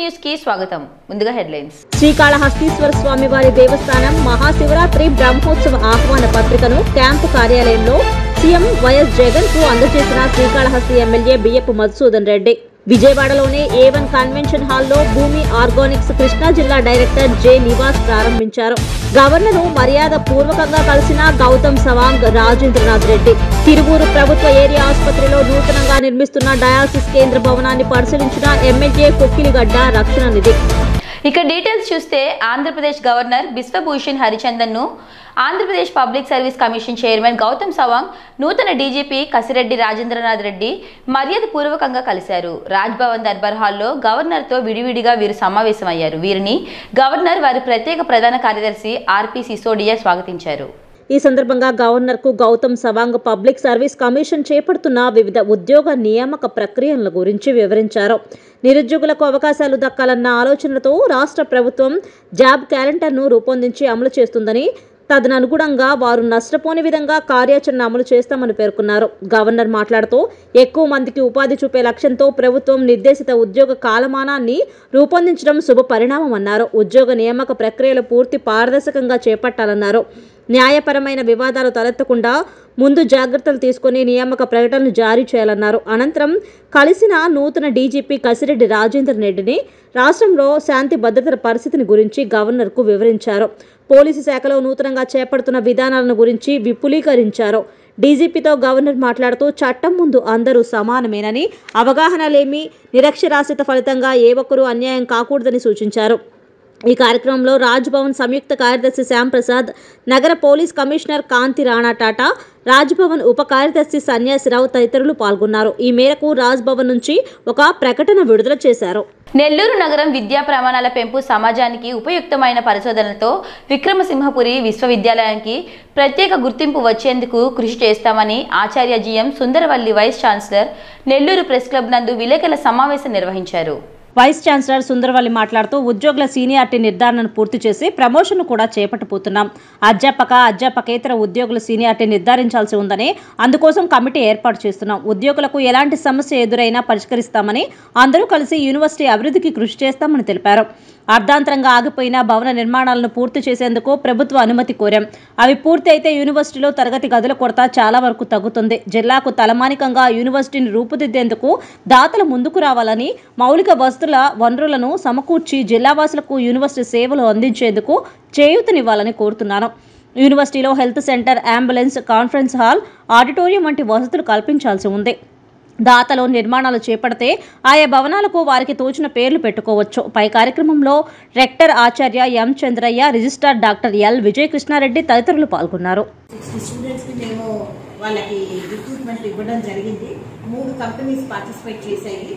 News కి స్వాగతం ముందుగా హెడ్లైన్స్ శ్రీకాళహస్తీశ్వర స్వామి వారి దేవస్థానం మహాశివరాత్రి బ్రహ్మోత్సవ ఆహ్వాన పత్రికను క్యాంపు కార్యాలయంలో సీఎం వైఎస్ జగన్ కు అందజేసిన శ్రీకాళహస్తి ఎమ్మెల్యే బియ్యపు మధుసూదన్ రెడ్డి విజయవాడలోని ఏ వన్ కన్వెన్షన్ హాల్లో భూమి ఆర్గానిక్స్ కృష్ణా జిల్లా డైరెక్టర్ జె నివాస్ ప్రారంభించారు గవర్నర్ మర్యాద పూర్వకంగా కలిసిన గౌతమ్ సవాంగ్ రాజేంద్రనాథ్ రెడ్డి తిరువూరు ప్రభుత్వ ఏరియా ఆసుపత్రిలో నూతనంగా నిర్మిస్తున్న డయాలసిస్ కేంద్ర భవనాన్ని పరిశీలించిన ఎమ్మెల్యే కొక్కిలిగడ్డ రక్షణ నిధి ఇక డీటెయిల్స్ చూస్తే ఆంధ్రప్రదేశ్ గవర్నర్ బిశ్వభూషణ్ హరిచందన్ ను Andhra Pradesh public service commission chairman Gautam Sawang నూతన డీజీపీ కసిరెడ్డి రాజేంద్రనాథ్ రెడ్డి మర్యాద పూర్వకంగా కలిశారు రాజ్భవన్ దర్బార్ హాల్లో గవర్నర్తో విడివిడిగా వీరు సమావేశమయ్యారు వీరిని గవర్నర్ వారి ప్రత్యేక ప్రధాన కార్యదర్శి ఆర్పి సిసోడియా స్వాగతించారు ఈ సందర్భంగా గవర్నర్ కు Gautam Sawang public service commission చేపడుతున్న వివిధ ఉద్యోగ నియామక ప్రక్రియల గురించి వివరించారు నిరుద్యోగులకు అవకాశాలు దక్కాలన్న ఆలోచనతో రాష్ట్ర ప్రభుత్వం జాబ్ క్యాలెండర్ను రూపొందించి అమలు చేస్తుందని తదనుగుణంగా వారు నష్టపోని విధంగా కార్యాచరణ అమలు చేస్తామని పేర్కొన్నారు గవర్నర్ మాట్లాడుతూ ఎక్కువ మందికి ఉపాధి చూపే లక్ష్యంతో ప్రభుత్వం నిర్దేశిత ఉద్యోగ కాలమానాన్ని రూపొందించడం శుభ పరిణామమన్నారు ఉద్యోగ నియామక ప్రక్రియలు పూర్తి పారదర్శకంగా చేపట్టాలన్నారు న్యాయపరమైన వివాదాలు తలెత్తకుండా ముందు జాగ్రత్తలు తీసుకుని నియామక ప్రకటనలు జారీ చేయాలన్నారు అనంతరం కలిసిన నూతన డీజీపీ కసిరెడ్డి రాజేందర్ రెడ్డిని రాష్ట్రంలో శాంతి భద్రతల పరిస్థితిని గురించి గవర్నర్కు వివరించారు పోలీసు శాఖలో నూతనంగా చేపడుతున్న విధానాలను గురించి విపులీకరించారు డీజీపీతో గవర్నర్ మాట్లాడుతూ చట్టం ముందు అందరూ సమానమేనని అవగాహన లేమి నిరక్షరాస్యత ఫలితంగా ఏ ఒక్కరూ అన్యాయం కాకూడదని సూచించారు ఈ కార్యక్రమంలో రాజ్ భవన్ సంయుక్త కార్యదర్శి శ్యామ్ ప్రసాద్ నగర పోలీస్ కమిషనర్ కాంతి రాణా టాటా రాజ్ భవన్ ఉప కార్యదర్శి సన్యాసిరావు తదితరులు పాల్గొన్నారు ఈ మేరకు రాజ్ భవన్ నుంచి ఒక ప్రకటన విడుదల చేశారు నెల్లూరు నగరం విద్యా ప్రమాణాల పెంపు సమాజానికి ఉపయుక్తమైన పరిశోధనలతో విక్రమసింహపురి విశ్వవిద్యాలయానికి ప్రత్యేక గుర్తింపు వచ్చేందుకు కృషి చేస్తామని ఆచార్య GM Sundaravalli vice chancellor Nellore press club నందు విలేకరుల సమావేశం నిర్వహించారు వైస్ ఛాన్సలర్ సుందరవల్లి మాట్లాడుతూ ఉద్యోగుల సీనియారిటీ నిర్ధారణను పూర్తి చేసి ప్రమోషన్ కూడా చేపట్టబోతున్నాం అధ్యాపక అధ్యాపకేతర ఉద్యోగుల సీనియారిటీ నిర్ధారించాల్సి ఉందని అందుకోసం కమిటీ ఏర్పాటు చేస్తున్నాం ఉద్యోగులకు ఎలాంటి సమస్య ఎదురైనా పరిష్కరిస్తామని అందరూ కలిసి యూనివర్సిటీ అభివృద్ధికి కృషి చేస్తామని తెలిపారు అర్ధాంతరంగా ఆగిపోయిన భవన నిర్మాణాలను పూర్తి చేసేందుకు ప్రభుత్వ అనుమతి కోరాం అవి పూర్తి అయితే యూనివర్సిటీలో తరగతి గదుల కొరత చాలా వరకు తగ్గుతుంది జిల్లాకు తలమానికంగా యూనివర్సిటీని రూపుదిద్దేందుకు దాతలు ముందుకు రావాలని మౌలిక వస్తుల వనరులను సమకూర్చి జిల్లావాసులకు యూనివర్సిటీ సేవలు అందించేందుకు చేయూతనివ్వాలని కోరుతున్నాను యూనివర్సిటీలో health centre ambulance conference hall auditorium వంటి వసతులు కల్పించాల్సి ఉంది దాతలో నిర్మాణాలు చేపడితే ఆయా భవనాలకు వారికి తోచిన పేర్లు పెట్టుకోవచ్చు పై కార్యక్రమంలో రెక్టర్ ఆచార్య M Chandraiah registrar doctor L Vijayakrishna Reddy తదితరులు పాల్గొన్నారు సిక్స్టీ స్టూడెంట్స్కి మేము వాళ్ళకి రిక్రూట్మెంట్ ఇవ్వడం జరిగింది మూడు కంపెనీస్ పార్టిసిపేట్ చేశాయి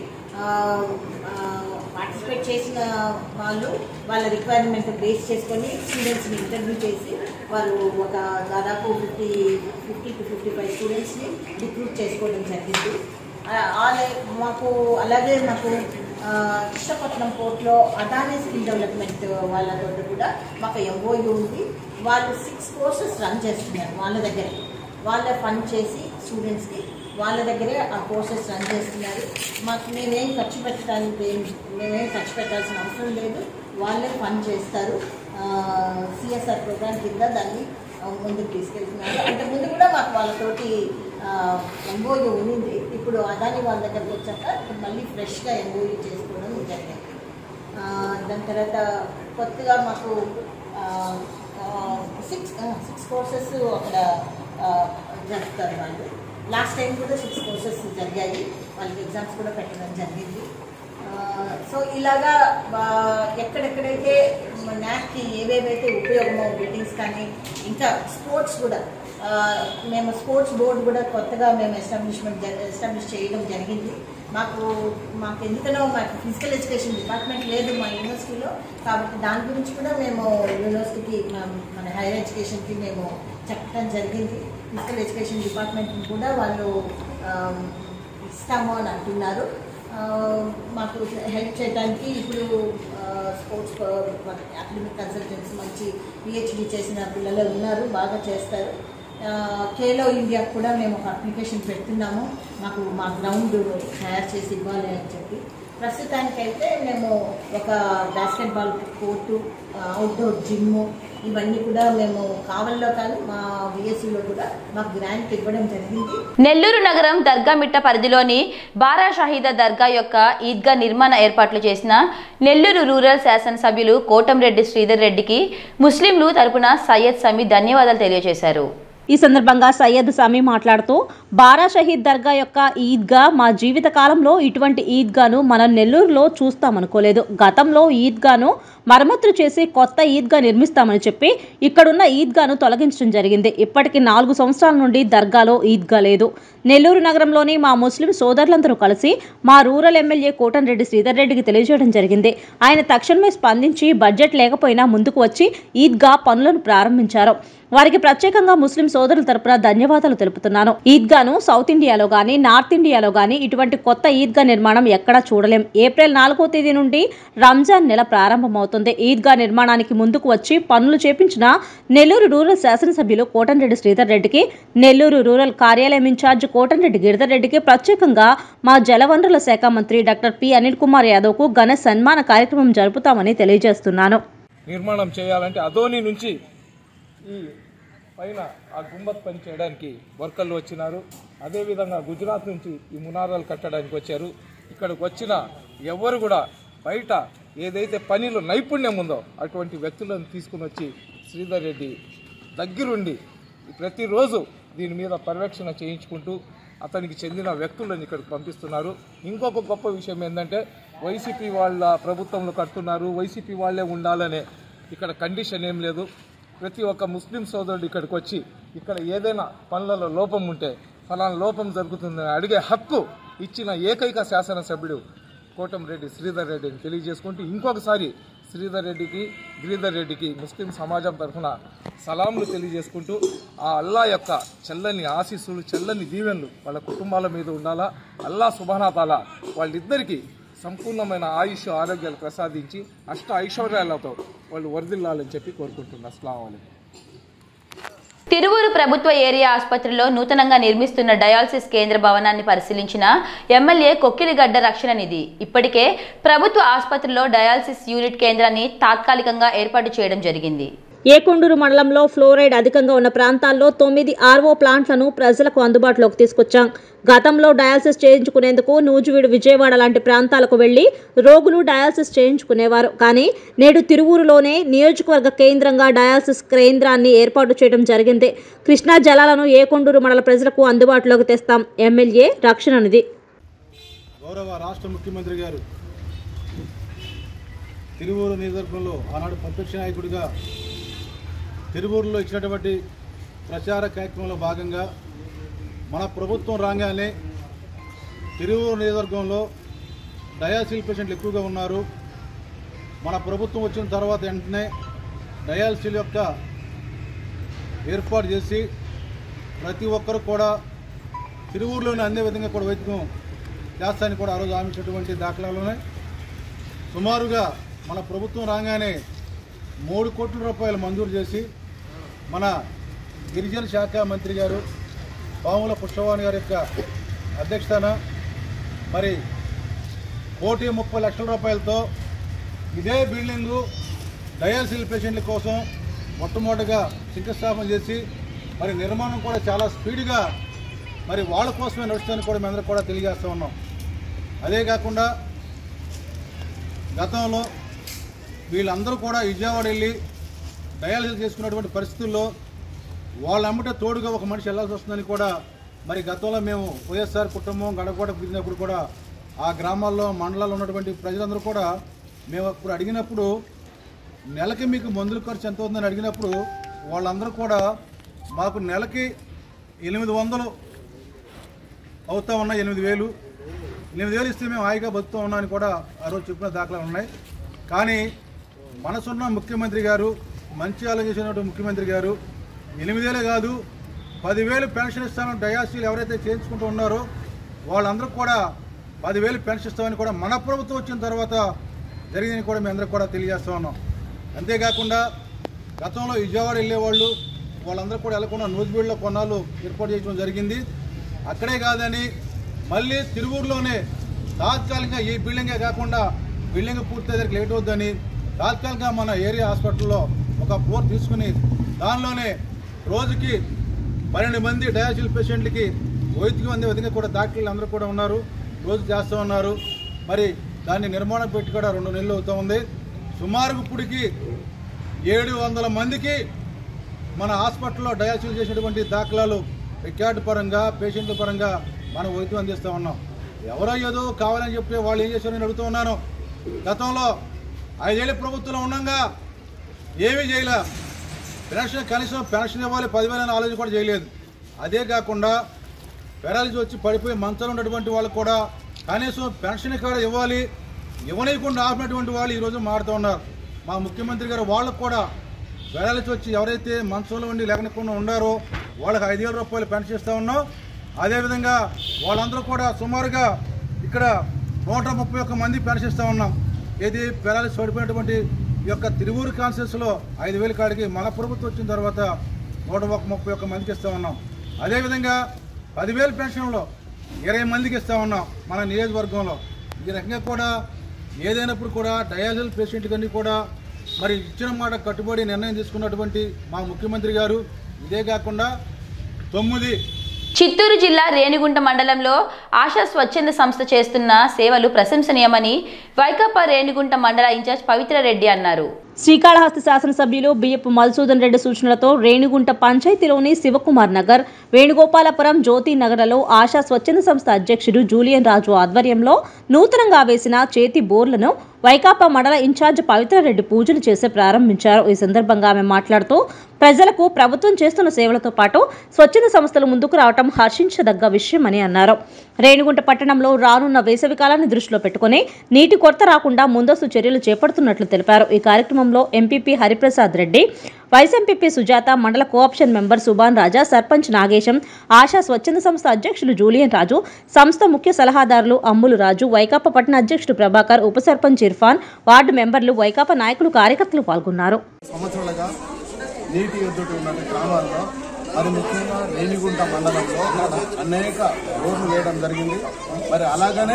పార్టిసిపేట్ చేసిన వాళ్ళు వాళ్ళ రిక్వైర్మెంట్ బేస్ చేసుకొని స్టూడెంట్స్ని ఇంటర్వ్యూ చేసి వాళ్ళు ఒక దాదాపు fifty fifty to fifty five స్టూడెంట్స్ని రిక్రూట్ చేసుకోవడం జరిగింది ఆ, ఆలే- మాకు అలాగే మాకు ఆ, కృష్ణపట్నం పోర్ట్లో అదానీ స్కిల్ డెవలప్మెంట్ వాళ్ళతో కూడా మాకు ఎంఓయూ ఉంది వాళ్ళు సిక్స్ కోర్సెస్ రన్ చేస్తున్నారు వాళ్ళ దగ్గరే వాళ్ళే ఫండ్ చేసి స్టూడెంట్స్కి వాళ్ళ దగ్గరే ఆ కోర్సెస్ రన్ చేస్తున్నారు మాకు మేమేం ఖర్చు పెట్టడానికి ఏం మేమేం ఖర్చు పెట్టాల్సిన అవసరం లేదు వాళ్ళే ఫండ్ చేస్తారు సిఎస్ఆర్ ప్రోగ్రామ్ కింద దాన్ని ఆ, ముందుకు తీసుకెళ్తున్నారు అంటే ముందు కూడా మాకు వాళ్ళతోటి ఎంఓయూ ఉండింది ఇప్పుడు అదాని వాళ్ళ దగ్గరకు వచ్చాక ఇప్పుడు మళ్ళీ ఫ్రెష్గా ఎంఓయూ చేసుకోవడం జరిగింది ఆ, దాని తర్వాత కొత్తగా మాకు సిక్స్ సిక్స్ కోర్సెస్ అక్కడ ఆ, జరుపుతారు వాళ్ళు లాస్ట్ టైం కూడా సిక్స్ కోర్సెస్ జరిగాయి వాళ్ళకి ఎగ్జామ్స్ కూడా పెట్టడం జరిగింది సో ఇలాగా ఆ, ఎక్కడెక్కడైతే న్యాక్కి ఏవేవైతే ఉపయోగమో బిల్డింగ్స్ కానీ ఇంకా స్పోర్ట్స్ కూడా ఆ, మేము స్పోర్ట్స్ బోర్డు కూడా కొత్తగా మేము ఎస్టాబ్లిష్మెంట్ ఎస్టాబ్లిష్ చేయడం జరిగింది మాకు మాకు ఎందుకనో మాకు ఫిజికల్ ఎడ్యుకేషన్ డిపార్ట్మెంట్ లేదు మా యూనివర్సిటీలో కాబట్టి దాని గురించి కూడా మేము యూనివర్సిటీకి మా- మన హైయర్ ఎడ్యుకేషన్కి మేము చెప్పడం జరిగింది ఫిజికల్ ఎడ్యుకేషన్ డిపార్ట్మెంట్ని కూడా వాళ్ళు ఆ, ఇస్తాము అని అంటున్నారు ఆ, మాకు హెల్ప్ చేయడానికి ఇప్పుడు స్పోర్ట్స్ అకాడమిక్ కన్సల్టెంట్స్ మంచి పిహెచ్డి చేసిన పిల్లలు ఉన్నారు బాగా చేస్తారు ఆ, ఖేలో ఇండియా కూడా మేము ఒక అప్లికేషన్ పెడుతున్నాము మాకు మా గ్రౌండ్ తయారు చేసి ఇవ్వాలి అని చెప్పి ప్రస్తుతానికైతే మేము ఒక బాస్కెట్బాల్ కోర్టు అవుట్డోర్ జిమ్ ఇవన్నీ కూడా మేము కావల్లో కానీ మా బిఎస్సిలో కూడా మాకు గ్రాంట్ ఇవ్వడం జరిగింది నెల్లూరు నగరం దర్గామిట్ట పరిధిలోని బారా షాహీద దర్గా యొక్క ఈద్గా నిర్మాణ ఏర్పాట్లు చేసిన నెల్లూరు రూరల్ శాసనసభ్యులు కోటంరెడ్డి శ్రీధర్ రెడ్డికి ముస్లింలు తరపున సయ్యద్ సమీ ధన్యవాదాలు తెలియజేశారు ఈ సందర్భంగా సయ్యద్ సమీ మాట్లాడుతూ బారా షహీద్ దర్గా యొక్క ఈద్గా మా జీవిత కాలంలో ఇటువంటి ఈద్గాను మనం నెల్లూరులో చూస్తామనుకోలేదు గతంలో ఈద్గాను మరమ్మతులు చేసి కొత్త ఈద్గా నిర్మిస్తామని చెప్పి ఇక్కడున్న ఈద్గాను తొలగించడం జరిగింది ఇప్పటికి నాలుగు సంవత్సరాల నుండి దర్గాలో ఈద్గా లేదు నెల్లూరు నగరంలోని మా ముస్లిం సోదరులందరూ కలిసి మా రూరల్ ఎమ్మెల్యే కోటంరెడ్డి శ్రీధర్ రెడ్డికి తెలియజేయడం జరిగింది ఆయన తక్షణమే స్పందించి బడ్జెట్ లేకపోయినా ముందుకు వచ్చి ఈద్గా పనులను ప్రారంభించారు వారికి ప్రత్యేకంగా ముస్లిం సోదరుల తరపున ధన్యవాదాలు తెలుపుతున్నాను ఈద్గాను సౌత్ ఇండియాలో గానీ నార్త్ ఇండియాలో గానీ ఇటువంటి కొత్త ఈద్గా నిర్మాణం ఎక్కడా చూడలేం ఏప్రిల్ నాలుగో తేదీ నుండి రంజాన్ నెల ప్రారంభమవుతుంది ఈద్గా నిర్మాణానికి ముందుకు వచ్చి పనులు చేపించిన నెల్లూరు రూరల్ శాసనసభ్యులు కోటంరెడ్డి శ్రీధర్ రెడ్డికి నెల్లూరు రూరల్ కార్యాలయం ఇన్ఛార్జ్ కోటంరెడ్డి గిరిధర్ రెడ్డికి ప్రత్యేకంగా మా జలవనరుల శాఖ మంత్రి డాక్టర్ పి అనిల్ కుమార్ యాదవ్కు ఘన సన్మాన కార్యక్రమం జరుపుతామని తెలియజేస్తున్నాను నిర్మాణం చేయాలంటే అదోని నుంచి ఈ పైన ఆ గుంబత్ పని చేయడానికి వర్కర్లు వచ్చినారు అదేవిధంగా గుజరాత్ నుంచి ఈ మునారాలు కట్టడానికి వచ్చారు ఇక్కడికి వచ్చిన ఎవరు కూడా బయట ఏదైతే పనిలో నైపుణ్యం ఉందో అటువంటి వ్యక్తులను తీసుకుని వచ్చి శ్రీధర్ రెడ్డి దగ్గరుండి ప్రతిరోజు దీని మీద పర్యవేక్షణ చేయించుకుంటూ అతనికి చెందిన వ్యక్తులను ఇక్కడికి పంపిస్తున్నారు ఇంకొక గొప్ప విషయం ఏంటంటే వైసీపీ వాళ్ళ ప్రభుత్వంలో కడుతున్నారు వైసీపీ వాళ్ళే ఉండాలనే ఇక్కడ కండిషన్ ఏం లేదు ప్రతి ఒక్క ముస్లిం సోదరుడు ఇక్కడికి వచ్చి ఇక్కడ ఏదైనా పనులలో లోపం ఉంటే ఫలానా లోపం జరుగుతుందని అడిగే హక్కు ఇచ్చిన ఏకైక శాసనసభ్యుడు కోటంరెడ్డి శ్రీధర్ రెడ్డిని తెలియజేసుకుంటూ ఇంకొకసారి శ్రీధర్ రెడ్డికి గిరిధర్ రెడ్డికి ముస్లిం సమాజం తరఫున సలాంలు తెలియజేసుకుంటూ ఆ అల్లా యొక్క చల్లని ఆశీస్సులు చల్లని దీవెనలు వాళ్ళ కుటుంబాల మీద ఉండాలా అల్లా సుబానాతాల వాళ్ళిద్దరికీ సంపూర్ణమైన ఆయుష్ ఆరోగ్యాలు ప్రసాదించి అష్ట ఐశ్వర్యాలతో వాళ్ళు వర్ధిల్లాలని చెప్పి కోరుకుంటున్నా అస్సలం అయికం తిరువూరు ప్రభుత్వ ఏరియా ఆసుపత్రిలో నూతనంగా నిర్మిస్తున్న డయాలసిస్ కేంద్ర భవనాన్ని పరిశీలించిన ఎమ్మెల్యే కొక్కిలిగడ్డ రక్షణ నిధి ఇప్పటికే ప్రభుత్వ ఆసుపత్రిలో డయాలసిస్ యూనిట్ కేంద్రాన్ని తాత్కాలికంగా ఏర్పాటు చేయడం జరిగింది ఏకొండూరు మండలంలో ఫ్లోరైడ్ అధికంగా ఉన్న ప్రాంతాల్లో తొమ్మిది ఆర్ఓ ప్లాంట్లను ప్రజలకు అందుబాటులోకి తీసుకొచ్చాం గతంలో డయాలసిస్ చేయించుకునేందుకు నూజివీడు విజయవాడ లాంటి ప్రాంతాలకు వెళ్లి రోగులు డయాలసిస్ చేయించుకునేవారు కానీ నేడు తిరువూరులోనే నియోజకవర్గ కేంద్రంగా డయాలసిస్ కేంద్రాన్ని ఏర్పాటు చేయడం జరిగింది కృష్ణా జలాలను ఏకొండూరు మండల ప్రజలకు అందుబాటులోకి తెస్తాం ఎమ్మెల్యే రక్షణ నిధి గౌరవ రాష్ట్ర ముఖ్యమంత్రి గారు తిరువూరు నియోజకవర్గంలో ఆనాడు ప్రత్యక్ష నాయకుడిగా తిరువూరులో ఇచ్చినటువంటి ప్రచార కార్యక్రమంలో భాగంగా మన ప్రభుత్వం రాగానే తిరువూరు నియోజకవర్గంలో డయాలసిల్ పేషెంట్లు ఎక్కువగా ఉన్నారు మన ప్రభుత్వం వచ్చిన తర్వాత వెంటనే డయాలసిల్ యొక్క ఏర్పాటు చేసి ప్రతి ఒక్కరు కూడా తిరువూరులోనే అందే విధంగా కూడా వైద్యం చేస్తానని కూడా ఆ రోజు ఆమెచ్చినటువంటి దాఖలాలు ఉన్నాయి సుమారుగా మన ప్రభుత్వం రాగానే మూడు కోట్ల రూపాయలు మంజూరు చేసి మన గిరిజన శాఖ మంత్రి గారు పాముల పుష్పవాణి గారి యొక్క అధ్యక్షతన మరి కోటి ముప్పై లక్షల రూపాయలతో ఇదే బిల్డింగు డయాలసిల్ పేషెంట్ల కోసం మొట్టమొదటిగా శంకుస్థాపన చేసి మరి నిర్మాణం కూడా చాలా స్పీడ్గా మరి వాళ్ళ కోసమే నడుస్తుందని కూడా మేమందరం కూడా తెలియజేస్తూ ఉన్నాం అదే కాకుండా గతంలో వీళ్ళందరూ కూడా విజయవాడ వెళ్ళి డయాలసిస్ చేసుకున్నటువంటి పరిస్థితుల్లో వాళ్ళ అమ్మటే తోడుగా ఒక మనిషి వెళ్ళాల్సి వస్తుందని కూడా మరి గతంలో మేము వైఎస్ఆర్ కుటుంబం గడపగడప తిరిగినప్పుడు కూడా ఆ గ్రామాల్లో మండలాల్లో ఉన్నటువంటి ప్రజలందరూ కూడా మేము అప్పుడు అడిగినప్పుడు నెలకి మీకు మందుల ఖర్చు ఎంత అవుతుందని అడిగినప్పుడు వాళ్ళందరూ కూడా మాకు నెలకి ఎనిమిది వందలు అవుతా ఉన్నాయి ఎనిమిది వేలు ఎనిమిది వేలు ఇస్తే మేము హాయిగా బతుకుతూ ఉన్నామని కూడా ఆ రోజు చెప్పిన దాఖలాలు ఉన్నాయి కానీ మనసున్న ముఖ్యమంత్రి గారు మంచి ఆలోచించినటువంటి ముఖ్యమంత్రి గారు ఎనిమిదేలే కాదు పదివేలు పెన్షన్ ఇస్తాను డయాసిల్ ఎవరైతే చేయించుకుంటూ ఉన్నారో వాళ్ళందరూ కూడా పదివేలు పెన్షన్ ఇస్తామని కూడా మన ప్రభుత్వం వచ్చిన తర్వాత జరిగిందని కూడా మేము అందరూ కూడా తెలియజేస్తా ఉన్నాం అంతేకాకుండా గతంలో విజయవాడ వెళ్ళేవాళ్ళు వాళ్ళందరూ కూడా వెళ్లకుండా నూజిబీడులో కొన్నాళ్ళు ఏర్పాటు చేయడం జరిగింది అక్కడే కాదని మళ్ళీ తిరువూరులోనే తాత్కాలికంగా ఈ బిల్డింగే కాకుండా బిల్డింగ్ పూర్తయ్యేసరికి లేట్ అవుద్దని తాత్కాలికంగా మన ఏరియా హాస్పిటల్లో ఒక ఫ్లోర్ తీసుకుని దానిలోనే రోజుకి పన్నెండు మంది డయాలసిస్ పేషెంట్లకి వైద్యం అందే విధంగా కూడా డాక్టర్లు అందరూ కూడా ఉన్నారు రోజు చేస్తూ ఉన్నారు మరి దాన్ని నిర్మాణం పెట్టి కూడా రెండు నెలలు అవుతూ ఉంది సుమారు ఇప్పటికి ఏడు వందల మందికి మన హాస్పిటల్లో డయాలసిస్ చేసేటువంటి దాఖలాలు రికార్డు పరంగా పేషెంట్ల పరంగా మనం వైద్యం అందిస్తూ ఉన్నాం ఎవరో ఏదో కావాలని చెప్పి వాళ్ళు ఏం చేశారో నేను అడుగుతూ ఉన్నాను గతంలో ఐదేళ్ళ ప్రభుత్వంలో ఉండగా ఏమీ చేయలే పెన్షన్ కనీసం పెన్షన్ ఇవ్వాలి పదివేల అనే ఆలోచన కూడా చేయలేదు అదే కాకుండా పెరాలిసి వచ్చి పడిపోయి మంచాలు ఉన్నటువంటి వాళ్ళకు కూడా కనీసం పెన్షన్ కూడా ఇవ్వాలి ఇవ్వనీయకుండా ఆపినటువంటి వాళ్ళు ఈరోజు మారుతూ ఉన్నారు మా ముఖ్యమంత్రి గారు వాళ్ళకు కూడా పెరాలిసి వచ్చి ఎవరైతే మంచంలో ఉండి లేకుండా ఉండారో వాళ్ళకి ఐదు వేల రూపాయలు పెన్షన్ ఇస్తూ ఉన్నాం అదేవిధంగా వాళ్ళందరూ కూడా సుమారుగా ఇక్కడ నూట ముప్పై ఒక్క మంది పెన్షన్ ఇస్తూ ఉన్నాం ఏది పెరాలిసి పడిపోయినటువంటి ఈ యొక్క తిరువూరు కాన్సెన్స్లో ఐదు వేల కాడికి మన ప్రభుత్వం వచ్చిన తర్వాత నూట ఒక ముప్పై ఒక్క మందికి ఇస్తూ ఉన్నాం అదేవిధంగా పదివేల పెన్షన్లో ఇరవై మందికి ఇస్తూ ఉన్నాం మన నియోజకవర్గంలో ఈ రకంగా కూడా ఏదైనప్పుడు కూడా డయాలసిస్ పేషెంట్ కన్నీ కూడా మరి ఇచ్చిన మాట కట్టుబడి నిర్ణయం తీసుకున్నటువంటి మా ముఖ్యమంత్రి గారు ఇదే కాకుండా తొమ్మిది చిత్తూరు జిల్లా రేణిగుంట మండలంలో ఆశా స్వచ్ఛంద సంస్థ చేస్తున్న సేవలు ప్రశంసనీయమని వైకాపా రేణిగుంట మండల ఇన్ఛార్జ్ పవిత్ర రెడ్డి అన్నారు శ్రీకాళహస్తి శాసనసభ్యులు బియ్యపు మధుసూదన్ రెడ్డి సూచనలతో రేణిగుంట పంచాయతీలోని శివకుమార్ నగర్ వేణుగోపాలపురం జ్యోతి నగర్లలో ఆశా స్వచ్ఛంద సంస్థ అధ్యక్షుడు జూలియన్ రాజు ఆధ్వర్యంలో నూతనంగా వేసిన చేతి బోర్లను వైకాపా మండల ఇన్ఛార్జ్ పవిత్రారెడ్డి పూజలు చేసి ప్రారంభించారు ఈ సందర్భంగా ఆమె మాట్లాడుతూ ప్రజలకు ప్రభుత్వం చేస్తున్న సేవలతో పాటు స్వచ్ఛంద సంస్థలు ముందుకు రావటం హర్షించదగ్గ విషయమని అన్నారు రేణిగుంట పట్టణంలో రానున్న వేసవి కాలాన్ని దృష్టిలో పెట్టుకుని నీటి కొరత రాకుండా ముందస్తు చర్యలు చేపడుతున్నట్లు తెలిపారు ఈ కార్యక్రమంలో MPP Hariprasad Reddy vice MPP Sujatha మండల కోఆప్షన్ మెంబర్ సుభాన్ రాజా సర్పంచ్ నాగేశం ఆశా స్వచ్ఛంద సంస్థ అధ్యక్షులు జూలియన్ రాజు సంస్థ ముఖ్య సలహాదారులు అమ్ములు రాజు వైకాపా పట్టణ అధ్యక్షుడు ప్రభాకర్ ఉప సర్పంచ్ ఇర్ఫాన్ వార్డు మెంబర్లు వైకాపా నాయకులు కార్యకర్తలు పాల్గొన్నారు సంవత్సరాలుగా నీటి ఎద్దుటి ఉన్న గ్రామాల్లో మరి ముఖ్యంగా రేణిగుంట మండలంలో అనేక రోడ్లు వేయడం జరిగింది మరి అలాగనే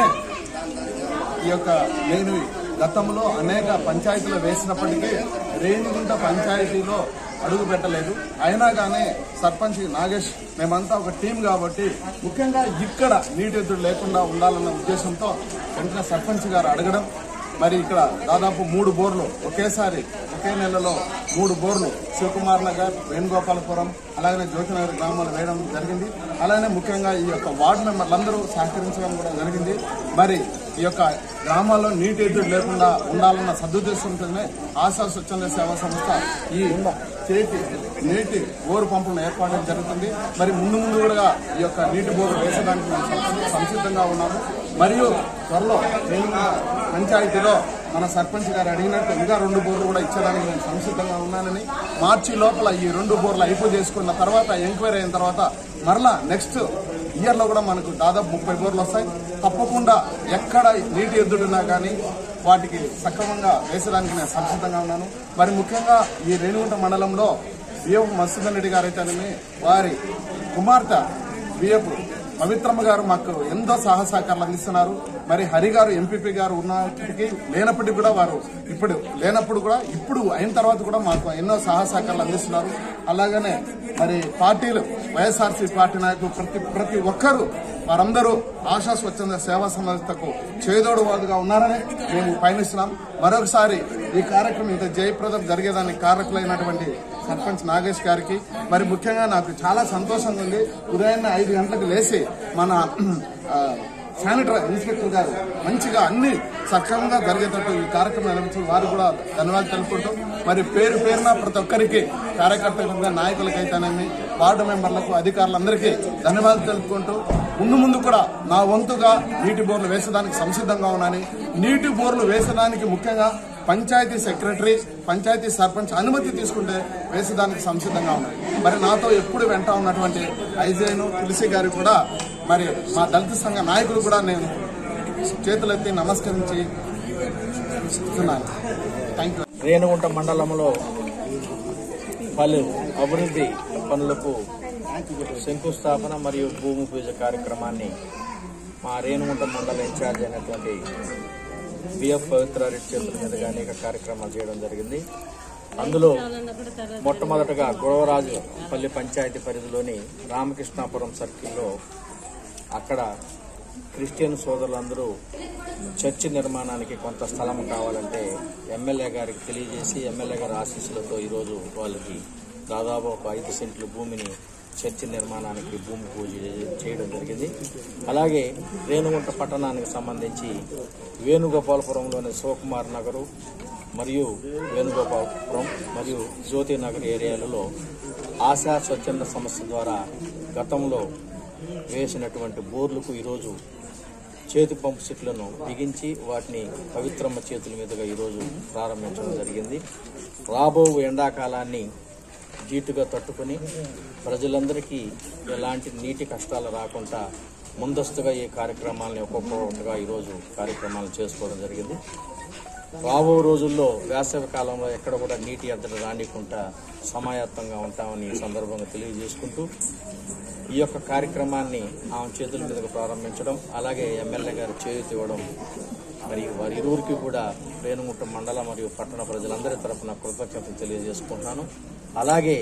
ఈ యొక్క నేను గతంలో అనేక పంచాయతీలు వేసినప్పటికీ రేణిగుంట పంచాయతీలో అడుగు పెట్టలేదు అయినా కానీ సర్పంచ్ నాగేష్ మేమంతా ఒక టీం కాబట్టి ముఖ్యంగా ఇక్కడ నీటి ఎద్దుడు లేకుండా ఉండాలన్న ఉద్దేశంతో వెంటనే సర్పంచ్ గారు అడగడం మరి ఇక్కడ దాదాపు మూడు బోర్లు ఒకేసారి ఒకే నెలలో మూడు బోర్లు శివకుమార్ నగర్ వేణుగోపాలపురం అలాగనే జ్యోతినగర్ గ్రామాలు వేయడం జరిగింది అలానే ముఖ్యంగా ఈ యొక్క వార్డు మెంబర్లందరూ సహకరించడం కూడా జరిగింది మరి ఈ యొక్క గ్రామాల్లో నీటి ఎదురు లేకుండా ఉండాలన్న సదుద్దేశంతోనే ఆశా స్వచ్ఛంద సేవా సంస్థ ఈ చేతి నీటి బోరు పంపులను ఏర్పాటు చేయడం జరుగుతుంది మరి ముందు ముందు కూడా ఈ యొక్క నీటి బోరు వేసడానికి మేము సంసి- సంసిద్ధంగా ఉన్నాము మరియు త్వరలో నేను పంచాయతీలో మన సర్పంచ్ గారు అడిగినట్టు ఇంకా రెండు బోర్లు కూడా ఇచ్చడానికి నేను సంసిద్ధంగా ఉన్నానని మార్చి లోపల ఈ రెండు బోర్లు అయిపో చేసుకున్న తర్వాత ఎంక్వైరీ అయిన తర్వాత మరలా నెక్స్ట్ ఇయర్ లో కూడా మనకు దాదాపు ముప్పై బోర్లు వస్తాయి తప్పకుండా ఎక్కడ నీటి ఎద్దుడున్నా కానీ వాటికి సక్రమంగా వేసడానికి నేను సంసిద్ధంగా ఉన్నాను మరి ముఖ్యంగా ఈ రేణుగుంట మండలంలో బిఎఫ్ మత్స్యధన్ రెడ్డి గారు అయితేనేమి వారి కుమార్తె బిఎఫ్ పవిత్రమ్మ గారు మాకు ఎంతో సహసహకారాలు అందిస్తున్నారు మరి హరి గారు ఎంపీపీ గారు ఉన్నప్పటికీ లేనప్పటికీ కూడా వారు ఇప్పుడు లేనప్పుడు కూడా ఇప్పుడు అయిన తర్వాత కూడా మాకు ఎన్నో సహసహకారాలు అందిస్తున్నారు అలాగనే మరి పార్టీలు వైఎస్ఆర్సీ పార్టీ నాయకులు ప్రతి ప్రతి ఒక్కరూ వారందరూ ఆశా స్వచ్ఛంద సేవా సంస్థకు చేదోడువాదుగా ఉన్నారని మేము పయనిస్తున్నాం మరొకసారి ఈ కార్యక్రమం ఇంత జయప్రదం జరిగేదానికి కారకులైనటువంటి సర్పంచ్ నాగేష్ గారికి మరి ముఖ్యంగా నాకు చాలా సంతోషంగా ఉంది ఉదయాన్నే ఐదు గంటలకు లేచి మన ఆ, శానిటరీ ఇన్స్పెక్టర్ గారు మంచిగా అన్ని సక్రమంగా జరిగేటట్టు ఈ కార్యక్రమం నిర్వహించిన వారు కూడా ధన్యవాదాలు తెలుపుకుంటూ మరి పేరు పేరున ప్రతి ఒక్కరికి కార్యకర్తలుగా నాయకులకైతేనేమి వార్డు మెంబర్లకు అధికారులందరికీ ధన్యవాదాలు తెలుపుకుంటూ ముందు ముందు కూడా నా వంతుగా నీటి బోర్లు వేసేదానికి సంసిద్ధంగా ఉన్నానని నీటి బోర్లు వేసేదానికి ముఖ్యంగా పంచాయతీ సెక్రటరీ పంచాయతీ సర్పంచ్ అనుమతి తీసుకుంటే వేసేదానికి సంసిద్ధంగా ఉన్నాయి మరి నాతో ఎప్పుడు వెంట ఉన్నటువంటి ఐజేను తులసి గారు కూడా మరి మా దళిత సంఘ నాయకులు కూడా నేను చేతులెత్తి నమస్కరించి ఇస్తున్నాను థ్యాంక్ యూ రేణుగుంట మండలంలో పలు అభివృద్ధి పనులకు శంకుస్థాపన మరియు భూమి పూజ కార్యక్రమాన్ని మా రేణుగుంట మండల ఇన్ఛార్జ్ అయినటువంటి బిఎఫ్ పవిత్రారెడ్డి చేతుల మీదుగా అనేక కార్యక్రమాలు చేయడం జరిగింది అందులో మొట్టమొదటగా గొడవరాజు పల్లి పంచాయతీ పరిధిలోని రామకృష్ణాపురం సర్కిల్లో అక్కడ క్రిస్టియన్ సోదరులందరూ చర్చి నిర్మాణానికి కొంత స్థలం కావాలంటే ఎమ్మెల్యే గారికి తెలియజేసి ఎమ్మెల్యే గారి ఆశీస్సులతో ఈరోజు వాళ్ళకి దాదాపు ఒక ఐదు సెంట్ల భూమిని చర్చి నిర్మాణానికి భూమి పూజ చేయడం జరిగింది అలాగే రేణుగుంట పట్టణానికి సంబంధించి వేణుగోపాలపురంలోని శివకుమార్ నగరు మరియు వేణుగోపాలపురం మరియు జ్యోతి నగర్ ఏరియాలలో ఆశా స్వచ్ఛంద సంస్థ ద్వారా గతంలో వేసినటువంటి బోర్లకు ఈరోజు చేతి పంపు సెట్లను బిగించి వాటిని పవిత్రమ్మ చేతుల మీదుగా ఈరోజు ప్రారంభించడం జరిగింది రాబో ఎండాకాలాన్ని ధీటుగా తట్టుకొని ప్రజలందరికీ ఎలాంటి నీటి కష్టాలు రాకుండా ముందస్తుగా ఈ కార్యక్రమాలని ఒక్కొక్కగా ఈరోజు కార్యక్రమాలు చేసుకోవడం జరిగింది రాబో రోజుల్లో వేసవి కాలంలో ఎక్కడ కూడా నీటి ఎద్దడి రానికుండా సమాయత్తంగా ఉంటామని ఈ సందర్భంగా తెలియజేసుకుంటూ ఈ యొక్క కార్యక్రమాన్ని ఆమె చేతుల మీదుగా ప్రారంభించడం అలాగే ఎమ్మెల్యే గారు చేయూతి ఇవ్వడం మరి వారి ఇరువురికి కూడా రేణుగుంట మండల మరియు పట్టణ ప్రజలందరి తరఫున కృతజ్ఞతలు తెలియజేసుకుంటున్నాను అలాగే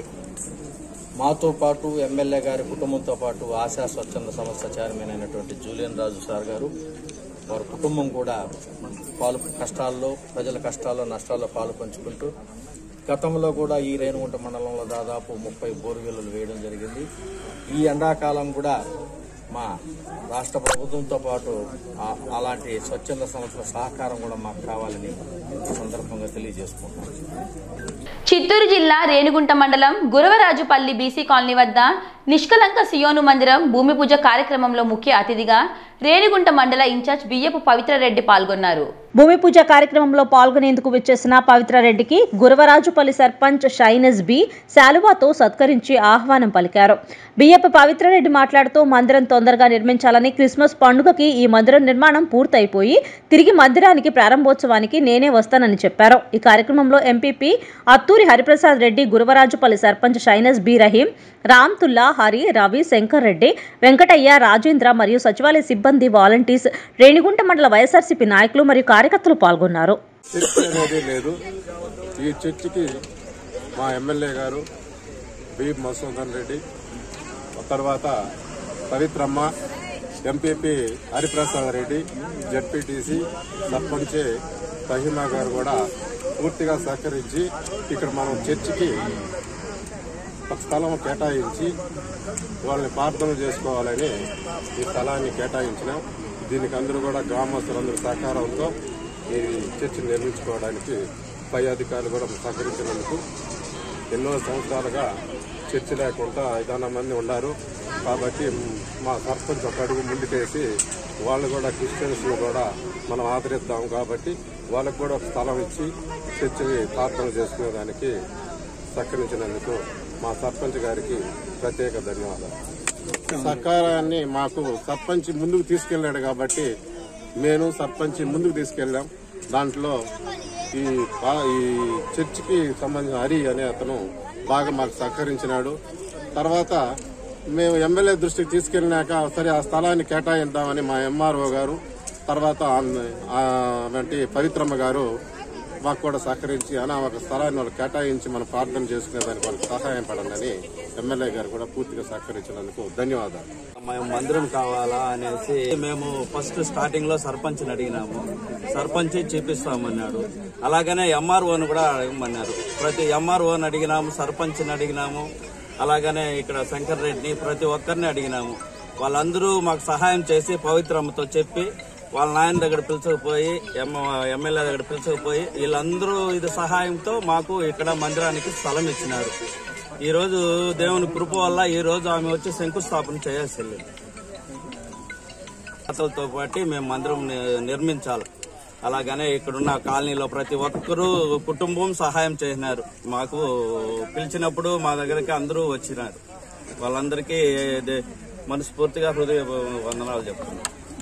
మాతో పాటు ఎమ్మెల్యే గారి కుటుంబంతో పాటు ఆశా స్వచ్ఛంద సంస్థ చైర్మన్ అయినటువంటి జూలియన్ రాజు సార్ గారు వారి కుటుంబం కూడా పాలు కష్టాల్లో ప్రజల కష్టాల్లో నష్టాల్లో పాలు పంచుకుంటూ గతంలో కూడా ఈ రేణుగుంట మండలంలో దాదాపు ముప్పై బోర్వెల్లు వేయడం జరిగింది ఈ ఎండాకాలం కూడా మా రాష్ట్ర ప్రభుత్వంతో పాటు ఆ- అలాంటి స్వచ్ఛంద సంస్థల సహకారం కూడా మాకు కావాలని ఈ సందర్భంగా తెలియజేసుకుంటున్నాను చిత్తూరు జిల్లా రేణిగుంట మండలం గురవరాజుపల్లి బీసీ కాలనీ వద్ద నిష్కలంక సియోను మందిరం భూమి పూజ కార్యక్రమంలో ముఖ్య అతిథిగా రేణిగుంట మండల ఇన్ఛార్జ్ బియ్యపు పవిత్రరెడ్డి పాల్గొన్నారు భూమి పూజ కార్యక్రమంలో పాల్గొనేందుకు విచ్చేసిన పవిత్రారెడ్డికి గురవరాజుపల్లి సర్పంచ్ షైనస్ బి శాలువాతో సత్కరించి ఆహ్వానం పలికారు బియ్యపు పవిత్రారెడ్డి మాట్లాడుతూ మందిరం తొందరగా నిర్మించాలని క్రిస్మస్ పండుగకి ఈ మందిరం నిర్మాణం పూర్తయిపోయి తిరిగి మందిరానికి ప్రారంభోత్సవానికి నేనే వస్తానని చెప్పారు ఈ కార్యక్రమంలో ఎంపీపీ అత్తూరి హరిప్రసాద్ రెడ్డి గురవరాజుపల్లి సర్పంచ్ షైనస్ బి రహీం రామ్తుల్లా హరి రవి శంకర్ రెడ్డి వెంకటయ్య రాజేంద్ర మరియు సచివాలయ సిబ్బంది వాలంటీర్స్ రేణిగుంట మండల వైఎస్ఆర్సీపీ నాయకులు మరియు కార్యకర్తలు పాల్గొన్నారు చర్చ్ అనేది లేదు ఈ చర్చికి మా ఎమ్మెల్యే గారు బి మసూదన్ రెడ్డి తర్వాత పవిత్రమ్మ ఎంపీపీ హరిప్రసాద్ రెడ్డి జడ్పీటీసీ సర్పంచ్ ఫహీమా గారు కూడా పూర్తిగా సహకరించి ఇక్కడ మనం చర్చికి ఒక స్థలం కేటాయించి వాళ్ళని ప్రార్థన చేసుకోవాలని ఈ స్థలాన్ని కేటాయించినాం దీనికి అందరూ కూడా గ్రామస్తులందరూ సహకారంతో ఈ చర్చి నిర్మించుకోవడానికి పై అధికారులు కూడా సహకరించినందుకు ఎన్నో సంవత్సరాలుగా చర్చి లేకుండా ఐదాన మంది ఉన్నారు కాబట్టి మా సర్పంచ్ ఒక అడుగు ముందుకేసి వాళ్ళు కూడా క్రిస్టియన్స్ కూడా మనం ఆదరిద్దాం కాబట్టి వాళ్ళకు కూడా ఒక స్థలం ఇచ్చి చర్చి ప్రార్థన చేసుకునేదానికి సహకరించినందుకు మా సర్పంచ్ గారికి ప్రత్యేక ధన్యవాదాలు సహకారాన్ని మాకు సర్పంచ్ ముందుకు తీసుకెళ్లాడు కాబట్టి నేను సర్పంచ్ ముందుకు తీసుకెళ్ళాం దాంట్లో ఈ పా- ఈ చర్చికి సంబంధించిన హరి అనే అతను బాగా మాకు సహకరించినాడు తర్వాత మేము ఎమ్మెల్యే దృష్టికి తీసుకెళ్ళినాక సరే ఆ స్థలాన్ని కేటాయిద్దామని మా ఎంఆర్ఓ గారు తర్వాత ఆమె- ఆ వంటి పవిత్రమ్మ గారు మాకు కూడా సహకరించి అనా ఒక స్థలాన్ని వాళ్ళు కేటాయించి మనం ప్రార్థన చేసుకునే దానికి వాళ్ళకి సహాయం పడండి ఎమ్మెల్యే గారు కూడా పూర్తిగా సహకరించినందుకు ధన్యవాదాలు మేము మందిరం కావాలా అనేసి మేము ఫస్ట్ స్టార్టింగ్ లో సర్పంచ్ అడిగినాము సర్పంచ్ చేపిస్తామన్నాడు అలాగనే ఎంఆర్ఓని కూడా అడగమన్నారు ప్రతి ఎంఆర్ఓని అడిగినాము సర్పంచ్ని అడిగినాము అలాగనే ఇక్కడ శంకర్ రెడ్డిని ప్రతి ఒక్కరిని అడిగినాము వాళ్ళందరూ మాకు సహాయం చేసి పవిత్రమ్మతో చెప్పి వాళ్ళ నాయన దగ్గర పిలుచుకుపోయి ఎమ్మెల్యే దగ్గర పిలుచుకుపోయి వీళ్ళందరూ ఇది సహాయంతో మాకు ఇక్కడ మందిరానికి స్థలం ఇచ్చినారు ఈ రోజు దేవుని కృప వల్ల ఈ రోజు ఆమె వచ్చి శంకుస్థాపన చేయాల్సి వెళ్ళింది కథలతో పాటు మేము మందిరం ని- నిర్మించాలి అలాగనే ఇక్కడున్న కాలనీలో ప్రతి ఒక్కరూ కుటుంబం సహాయం చేసినారు మాకు పిలిచినప్పుడు మా దగ్గరికి అందరూ వచ్చినారు వాళ్ళందరికీ దే- మనస్ఫూర్తిగా హృదయ వందనాలు చెప్తున్నాను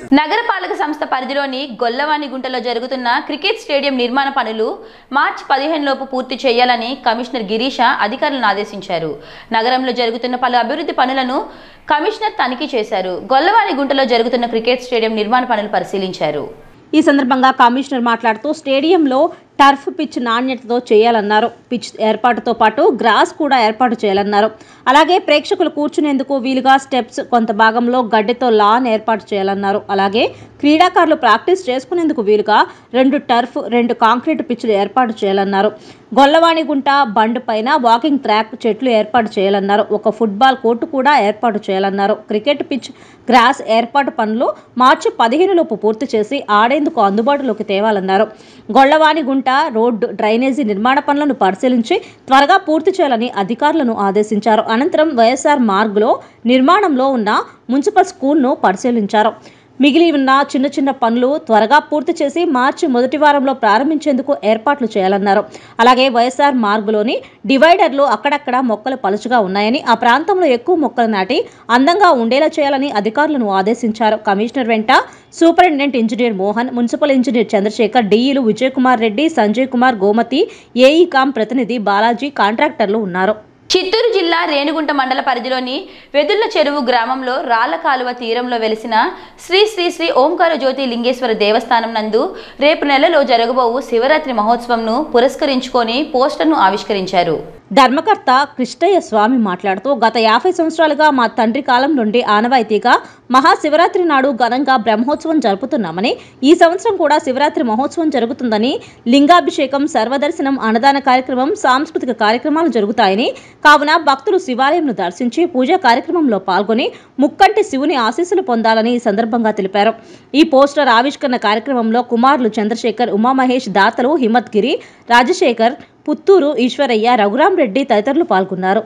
నగరపాలక సంస్థ పరిధిలోని గొల్లవాణిగుంటలో జరుగుతున్న క్రికెట్ స్టేడియం నిర్మాణ పనులు మార్చి పదిహేను లోపు పూర్తి చేయాలని కమిషనర్ గిరీష అధికారులను ఆదేశించారు నగరంలో జరుగుతున్న పలు అభివృద్ధి పనులను కమిషనర్ తనిఖీ చేశారు గొల్లవాణిగుంటలో జరుగుతున్న క్రికెట్ స్టేడియం నిర్మాణ పనులు పరిశీలించారు ఈ సందర్భంగా కమిషనర్ మాట్లాడుతూ స్టేడియంలో టర్ఫ్ పిచ్ నాణ్యతతో చేయాలన్నారు పిచ్ ఏర్పాటుతో పాటు గ్రాస్ కూడా ఏర్పాటు చేయాలన్నారు అలాగే ప్రేక్షకులు కూర్చునేందుకు వీలుగా స్టెప్స్ కొంత భాగంలో గడ్డితో లాన్ ఏర్పాటు చేయాలన్నారు అలాగే క్రీడాకారులు ప్రాక్టీస్ చేసుకునేందుకు వీలుగా రెండు టర్ఫ్ రెండు కాంక్రీట్ పిచ్లు ఏర్పాటు చేయాలన్నారు గొల్లవాణిగుంట బండ్ పైన వాకింగ్ ట్రాక్ చెట్లు ఏర్పాటు చేయాలన్నారు ఒక ఫుట్బాల్ కోర్టు కూడా ఏర్పాటు చేయాలన్నారు క్రికెట్ పిచ్ గ్రాస్ ఏర్పాటు పనులు మార్చి పదిహేను లోపు పూర్తి చేసి ఆడేందుకు అందుబాటులోకి తేవాలన్నారు గొల్లవాణిగుంట రోడ్డు డ్రైనేజీ నిర్మాణ పనులను పరిశీలించి త్వరగా పూర్తి చేయాలని అధికారులను ఆదేశించారు అనంతరం వైఎస్ఆర్ మార్గులో నిర్మాణంలో ఉన్న మున్సిపల్ స్కూల్ను పరిశీలించారు మిగిలి ఉన్న చిన్న చిన్న పనులు త్వరగా పూర్తి చేసి మార్చి మొదటి వారంలో ప్రారంభించేందుకు ఏర్పాట్లు చేయాలన్నారు అలాగే వైఎస్ఆర్ మార్గులోని డివైడర్లు అక్కడక్కడ మొక్కలు పలుచగా ఉన్నాయని ఆ ప్రాంతంలో ఎక్కువ మొక్కలు నాటి అందంగా ఉండేలా చేయాలని అధికారులను ఆదేశించారు కమిషనర్ వెంట superintendent engineer Mohan municipal engineer Chandrasekhar డిఈలు విజయ్ కుమార్ రెడ్డి సంజయ్ కుమార్ గోమతి ఏఈ కామ్ ప్రతినిధి బాలాజీ కాంట్రాక్టర్లు ఉన్నారు చిత్తూరు జిల్లా రేణిగుంట మండల పరిధిలోని వెదుళ్ల చెరువు గ్రామంలో రాళ్ల కాలువ తీరంలో వెలిసిన శ్రీ శ్రీ శ్రీ ఓంకార జ్యోతి లింగేశ్వర దేవస్థానం నందు రేపు నెలలో జరగబోవు శివరాత్రి మహోత్సవంను పురస్కరించుకొని పోస్టర్ను ఆవిష్కరించారు ధర్మకర్త కృష్ణయ్య స్వామి మాట్లాడుతూ గత యాభై సంవత్సరాలుగా మా తండ్రి కాలం నుండి ఆనవాయితీగా మహాశివరాత్రి నాడు ఘనంగా బ్రహ్మోత్సవం జరుపుతున్నామని ఈ సంవత్సరం కూడా శివరాత్రి మహోత్సవం జరుగుతుందని లింగాభిషేకం సర్వదర్శనం అన్నదాన కార్యక్రమం సాంస్కృతిక కార్యక్రమాలు జరుగుతాయని కావున భక్తులు శివాలయంను దర్శించి పూజా కార్యక్రమంలో పాల్గొని ముక్కంటి శివుని ఆశీస్సులు పొందాలని ఈ సందర్భంగా తెలిపారు ఈ పోస్టర్ ఆవిష్కరణ కార్యక్రమంలో కుమారులు చంద్రశేఖర్ ఉమామహేష్ దాతలు హిమ్మత్ గిరి రాజశేఖర్ పుత్తూరు ఈశ్వరయ్య రఘురాం రెడ్డి తదితరులు పాల్గొన్నారు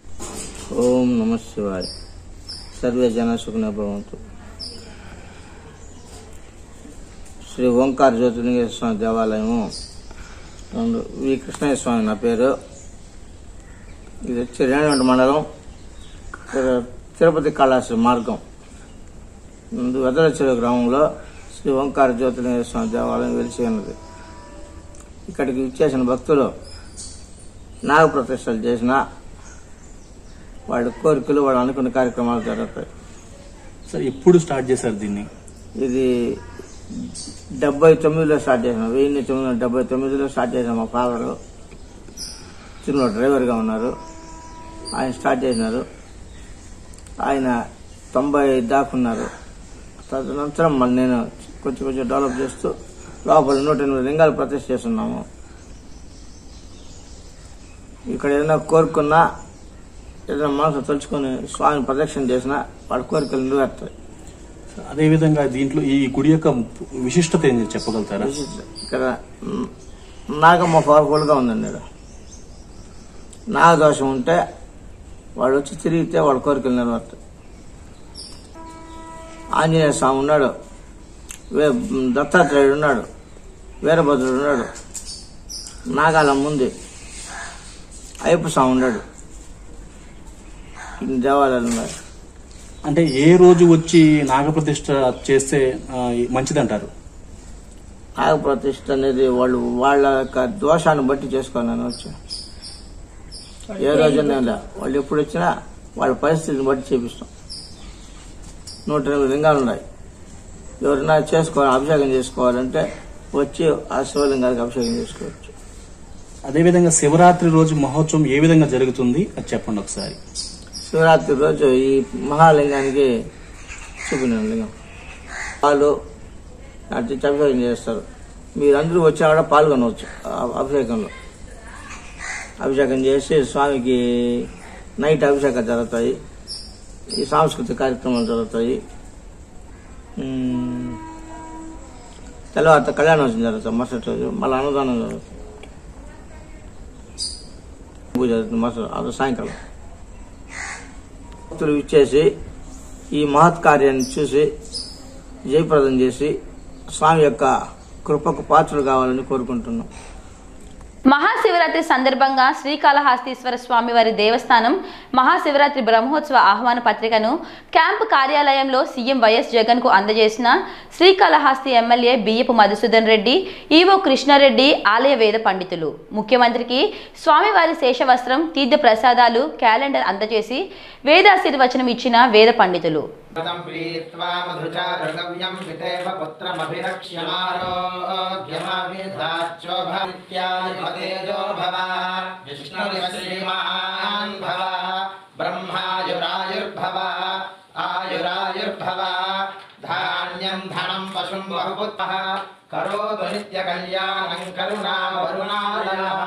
ఓం నమ శివాయ సర్వే జన సుఖన భవంతు శ్రీ ఓంకార జ్యోతిలింగేశ్వర స్వామి దేవాలయము రెండు వి కృష్ణయ్య స్వామి నా పేరు ఇది వచ్చి రేణివంట మండలం తిరు- తిరుపతి కళాశ్రీ మార్గం ముందు వెదలచెరువు గ్రామంలో శ్రీ ఓంకార జ్యోతిలింగేశ్వర స్వామి దేవాలయం వెలిసి ఉన్నది ఇక్కడికి ఇచ్చేసిన భక్తులు నాగప్రతిష్టలు చేసిన వాళ్ళ కోరికలు వాళ్ళు అనుకున్న కార్యక్రమాలు జరుగుతాయి సార్ ఎప్పుడు స్టార్ట్ చేశారు దీన్ని ఇది డెబ్బై తొమ్మిదిలో స్టార్ట్ చేసాం వెయ్యి తొమ్మిది వందల డెబ్బై తొమ్మిదిలో స్టార్ట్ చేసాం మా ఫాదర్ చిన్న డ్రైవర్గా ఉన్నారు ఆయన స్టార్ట్ చేసినారు ఆయన తొంభై దాకున్నారు తదనంతరం మళ్ళీ నేను కొంచెం కొంచెం డెవలప్ చేస్తూ లోపల నూట ఎనిమిది లింగాలు ప్రతిష్ఠ చేస్తున్నాము ఇక్కడ ఏదైనా కోరుకున్నా ఏదైనా మనసు తలుచుకొని స్వామిని ప్రదక్షిణ చేసినా వాళ్ళ కోరికలు నెరవేరుతాయి అదే విధంగా దీంట్లో ఈ గుడి యొక్క విశిష్టత ఏంటి చెప్పగలుగుతారా ఇక్కడ మ్, నాగమ్మ పవర్ఫుల్ గా ఉందండి ఇక్కడ నాగదోషం ఉంటే వాళ్ళు వచ్చి తిరిగితే వాళ్ళ కోరికలు నెరవేరుతాయి ఆంజనేయ స్వామి ఉన్నాడు వే దత్తాత్రేయుడు ఉన్నాడు వీరభద్రుడు ఉన్నాడు నాగాలమ్మ ఉంది అయ్యప్ప స్వామి ఉన్నాడు ఇన్ని దేవాలయాలు ఉన్నాయి అంటే ఏ రోజు వచ్చి నాగప్రతిష్ఠ చేస్తే ఆ, మంచిదంటారు నాగప్రతిష్ఠ అనేది వాళ్ళు వాళ్ళ యొక్క దోషాన్ని బట్టి చేసుకోవాలని వచ్చి ఏ రోజున లే. వాళ్ళు ఎప్పుడు వచ్చినా వాళ్ళ పరిస్థితిని బట్టి చేపిస్తాం నూట ఎనిమిది లింగాలు ఉన్నాయి ఎవరైనా చేసుకోవాలి అభిషేకం చేసుకోవాలంటే వచ్చి ఆ శివలింగానికి అభిషేకం చేసుకోవచ్చు అదే విధంగా శివరాత్రి రోజు మహోత్సవం ఏ విధంగా జరుగుతుంది అది చెప్పండి ఒకసారి శివరాత్రి రోజు ఈ మహాలింగానికి చూపిన లింగం వాళ్ళు అటు అభిషేకం చేస్తారు మీరందరూ వచ్చినా కూడా పాల్గొనవచ్చు ఆ అభిషేకంలో అభిషేకం చేసి స్వామికి నైట్ అభిషేకాలు జరుగుతాయి ఈ సాంస్కృతిక కార్యక్రమాలు జరుగుతాయి ఉమ్, తెల్లవారితో కళ్యాణోత్సవం జరుగుతుంది మరుసటి రోజు మళ్ళీ అన్నదానం జరుగుతుంది పూజ జరుగుతుంది మరుసటి అది సాయంకాలం భక్తులు ఇచ్చేసి ఈ మహత్ కార్యాన్ని చూసి జయప్రదం చేసి స్వామి యొక్క కృపకు పాత్రలు కావాలని కోరుకుంటున్నాం మహాశివరాత్రి సందర్భంగా శ్రీకాళహస్తీశ్వర స్వామి వారి దేవస్థానం మహాశివరాత్రి బ్రహ్మోత్సవ ఆహ్వాన పత్రికను క్యాంపు కార్యాలయంలో సీఎం వైఎస్ జగన్ కు అందజేసిన శ్రీకాళహస్తి ఎమ్మెల్యే బియ్యపు మధుసూదన్ రెడ్డి ఈవో కృష్ణారెడ్డి ఆలయ వేద పండితులు ముఖ్యమంత్రికి స్వామివారి శేషవస్త్రం తీర్థ ప్రసాదాలు క్యాలెండర్ అందజేసి వేదాశీర్వచనం ఇచ్చిన వేద పండితులు तं प्रीत्वा मधुचारुगव्यं पितेव पुत्रमभिरक्ष्यमारोग्यमाविधाच्चोभवित्यादिपतेजो भव विष्णुरिव श्रीमान् भव ब्रह्मायुरायुर्भव आयुरायुर्भव धान्यं धनं पशुं बहुपुत्रः करोतु नित्यकल्याणं करुणावरुणालयः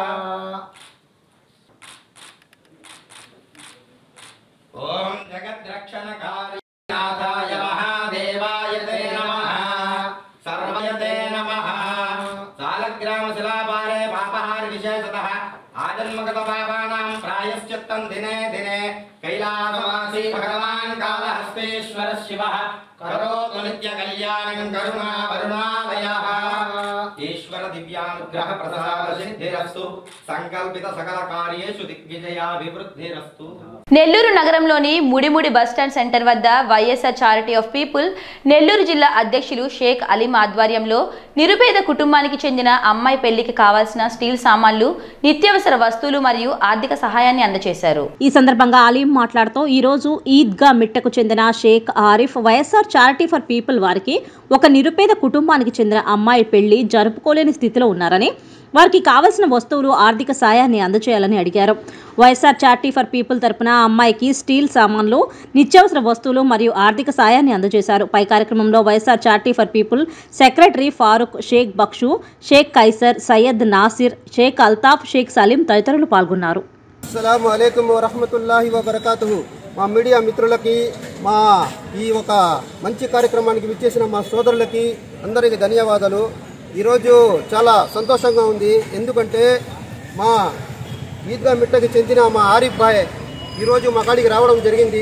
ॐ जगद्रक्षणकार्यनाथाय महादेवाय ते नमः सर्वय ते नमः सालग्रामशिलापारे पापहार विशेषतः आजन्मगतपापानां प्रायश्चित्तं दिने दिने कैलासवासी भगवान् कालहस्तेश्वर शिवः करोतु नित्यकल्याणं करुणावरुणालयः ईश्वर दिव्यानुग्रह प्रसाद सिद्धिरस्तु संकल्पित सकल कार्येषु दिग्विजयाभिवृद्धिरस्तु నెల్లూరు నగరంలోని ముడిముడి బస్టాండ్ సెంటర్ వద్ద YSR charity of people Nellore జిల్లా అధ్యక్షులు షేక్ అలీం ఆధ్వర్యంలో నిరుపేద కుటుంబానికి చెందిన అమ్మాయి పెళ్లికి కావాల్సిన స్టీల్ సామాన్లు నిత్యావసర వస్తువులు మరియు ఆర్థిక సహాయాన్ని అందజేశారు ఈ సందర్భంగా అలీం మాట్లాడుతూ ఈ రోజు ఈద్గా మిట్టకు చెందిన Sheikh Arif YSR charity for people వారికి ఒక నిరుపేద కుటుంబానికి చెందిన అమ్మాయి పెళ్లి జరుపుకోలేని స్థితిలో ఉన్నారని వారికి కావలసిన వస్తువులు ఆర్థిక సాయాన్ని అందజేయాలని అడిగారు వైఎస్ఆర్ చారిటీ ఫర్ పీపుల్ తరపున ఆ అమ్మాయికి స్టీల్ సామాన్లు నిత్యావసర వస్తువులు మరియు ఆర్థిక సాయాన్ని అందజేశారు పై కార్యక్రమంలో YSR charity for people secretary Farooq Sheikh Bakshu Sheikh Kaiser Syed Nasir Sheikh Altaf Sheikh Salim తదితరులు పాల్గొన్నారు అస్సలం అయికం వరహమతుల్లాహి వబర్కాతుహు మా మీడియా మిత్రులకి మా ఈ ఒక మంచి కార్యక్రమానికి విచ్చేసిన మా సోదరులకి అందరికీ ధన్యవాదాలు ఈరోజు చాలా సంతోషంగా ఉంది ఎందుకంటే మా ఈద్గా మిట్టకి చెందిన మా ఆరిఫ్ భాయ్ ఈరోజు మా కాడికి రావడం జరిగింది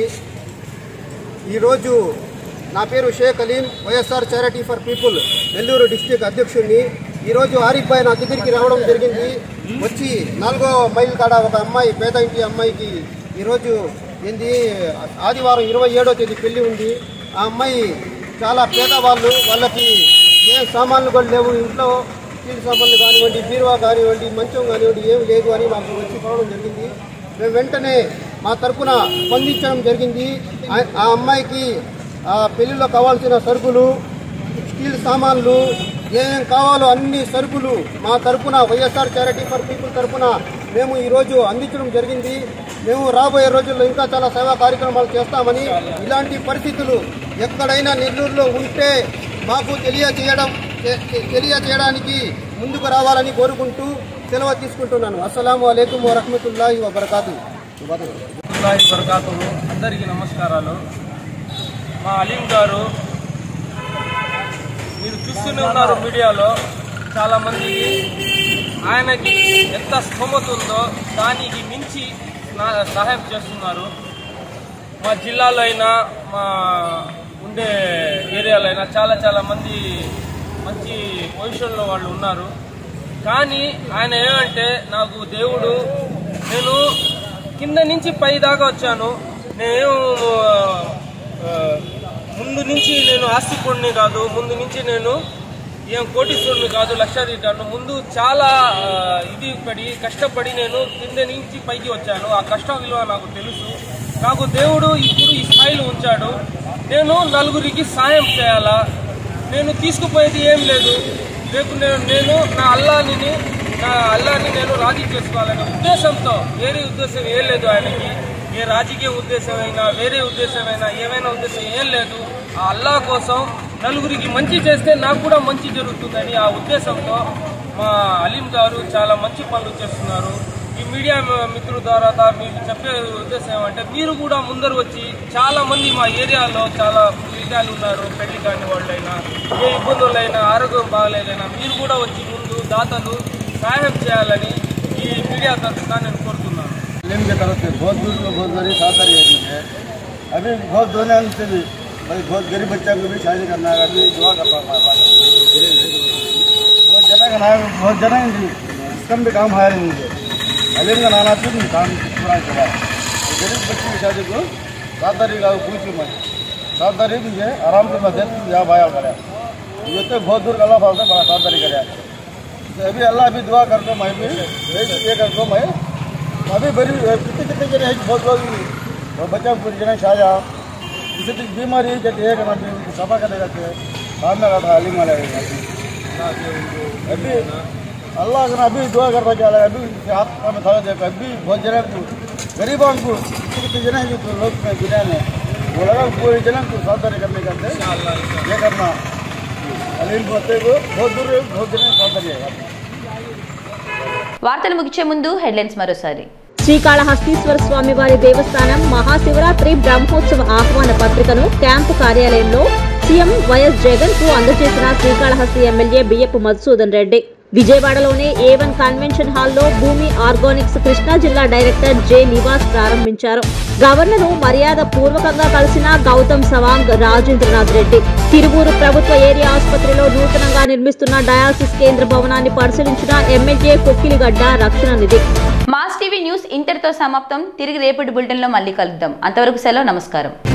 ఈరోజు నా పేరు Sheikh Aleem YSR charity for people Nellore district అధ్యక్షుడిని ఈరోజు ఆరిఫ్ భాయ్ నా దగ్గరికి రావడం జరిగింది వచ్చి నాలుగో మైల్ కాడ ఒక అమ్మాయి పేద ఇంటి అమ్మాయికి ఈరోజు ఏంది ఆదివారం ఇరవై ఏడో తేదీ పెళ్లి ఉంది ఆ అమ్మాయి చాలా పేదవాళ్ళు వాళ్ళకి ఏ సామాన్లు కూడా లేవు ఇంట్లో స్టీల్ సామాన్లు కానివ్వండి బీరువా కానివ్వండి మంచం కానివ్వండి ఏమి లేదు అని మాకు వచ్చి పోవడం జరిగింది మేము వెంటనే మా తరపున స్పందించడం జరిగింది ఆ- ఆ అమ్మాయికి ఆ పెళ్లిలో కావాల్సిన సరుకులు స్టీల్ సామాన్లు ఏమేం కావాలో అన్ని సరుకులు మా తరపున వైఎస్ఆర్ చారిటీ ఫర్ పీపుల్ తరపున మేము ఈరోజు అందించడం జరిగింది మేము రాబోయే రోజుల్లో ఇంకా చాలా సేవా కార్యక్రమాలు చేస్తామని ఇలాంటి పరిస్థితులు ఎక్కడైనా నెల్లూరులో ఉంటే మాకు తెలియజేయడం తె- తె- తెలియజేయడానికి ముందుకు రావాలని కోరుకుంటూ సెలవు తీసుకుంటున్నాను అస్సలం అయికం వరహమతుల్లాహి వబర్కాతు అల్లాహి బరకాతులు అందరికీ నమస్కారాలు మా అలీం గారు మీరు చూస్తూనే ఉన్నారు మీడియాలో చాలామందికి ఆయనకి ఎంత స్థోమత ఉందో దానికి మించి నా- సహాయం చేస్తున్నారు మా జిల్లాలో అయినా మా ఉండే ఏరియాలో అయినా చాలా చాలా మంది మంచి పొజిషన్లో వాళ్ళు ఉన్నారు కానీ ఆయన ఏమంటే నాకు దేవుడు నేను కింద నుంచి పై దాకా వచ్చాను నేను ఆ, ముందు నుంచి నేను ఆస్తికుడిని కాదు ముందు నుంచి నేను ఏం కోటీశ్వరుని కాదు లక్షాధికారులు ముందు చాలా ఆ, ఇది పడి కష్టపడి నేను కింద నుంచి పైకి వచ్చాను ఆ కష్టం విలువ నాకు తెలుసు నాకు దేవుడు ఇప్పుడు ఈ స్థాయిలో ఉంచాడు నేను నలుగురికి సాయం చేయాలా నేను తీసుకుపోయేది ఏం లేదు రేపు నేను నేను నా అల్లాని నా అల్లాని నేను రాజీ చేసుకోవాలనే ఉద్దేశంతో వేరే ఉద్దేశం ఏం లేదు ఆయనకి ఏ రాజకీయ ఉద్దేశమైనా వేరే ఉద్దేశమైనా ఏమైనా ఉద్దేశం ఏం లేదు ఆ అల్లా కోసం నలుగురికి మంచి చేస్తే నాకు కూడా మంచి జరుగుతుందని ఆ ఉద్దేశంతో మా అలీం గారు చాలా మంచి పనులు చేస్తున్నారు ఈ మీడియా మిత్రుల ద్వారా దా- మీకు చెప్పే ఉద్దేశం ఏమంటే మీరు కూడా ముందరు వచ్చి చాలా మంది మా ఏరియాలో చాలా విషయాలు ఉన్నారు పెళ్లి కాని వాళ్ళైనా ఏ ఇబ్బందులైనా ఆరోగ్యం బాగలేదైనా మీరు కూడా వచ్చి ముందు దాతలు సహాయం చేయాలని ఈ మీడియా తరఫున నేను కోరుతున్నాను फिल्म की तरफ से बहुत दूर को बहुत बड़ी सहायता रही है अभी बहुत दोनों अंग से भी भाई बहुत गरीब बच्चा को भी शादी करना है अभी दुआ कर पा पा- पा- बहुत जगह का नाम बहुत जगह जी कम भी काम हायर नहीं मुझे अलीम का नाना फिर नहीं काम पूरा चला तो गरीब बच्चे की शादी को सात तारीख को पूछी मैं सात तारीख मुझे आराम से मैं देख यहाँ भाया करा ये तो बहुत दूर का अल्लाह फालता बड़ा सात तारीख कराया तो अभी अल्लाह अभी दुआ करता मैं भी ये करता मैं अभी बड़ी कितने कितने जने हैं बहुत लोग और बच्चा पूरी जने शाहजहा किसी की बीमारी है कहते हैं कि सफा करने जाते हैं बाद में रहा अली माला अभी अल्लाह अगर अभी दुआ करता क्या लगा अभी हाथ में थोड़ा देखो अभी बहुत जने को गरीबों को कितने जने हैं जो लोग में दुनिया में वो लगा पूरे जने को सावधानी करने करते ये करना अलीम बोलते को बहुत दूर बहुत जने सावधानी है వార్తలు ముగించే ముందు హెడ్లైన్స్ మరోసారి శ్రీకాళహస్తీశ్వర స్వామి వారి దేవస్థానం మహాశివరాత్రి బ్రహ్మోత్సవ ఆహ్వాన పత్రికను క్యాంపు కార్యాలయంలో సీఎం వైఎస్ జగన్ కు అందజేసిన శ్రీకాళహస్తి ఎమ్మెల్యే బియ్యపు మధుసూదన్ రెడ్డి విజయవాడలోని ఏవన్ కన్వెన్షన్ హాల్లో భూమి ఆర్గానిక్స్ కృష్ణా జిల్లా డైరెక్టర్ జె నివాస్ ప్రారంభించారు గవర్నర్ మర్యాద పూర్వకంగా కలిసిన గౌతమ్ సవాంగ్ రాజేంద్రనాథ్ రెడ్డి తిరువూరు ప్రభుత్వ ఏరియా ఆసుపత్రిలో నూతనంగా నిర్మిస్తున్న డయాలసిస్ కేంద్ర భవనాన్ని పరిశీలించిన ఎమ్మెల్యే కొక్కిలిగడ్డ రక్షణ నిధి మాస్ టీవీ న్యూస్ ఇంతటితో సమాప్తం తిరిగి రేపటి బులెటిన్లో మళ్ళీ కలుద్దాం అంతవరకు సెలవు నమస్కారం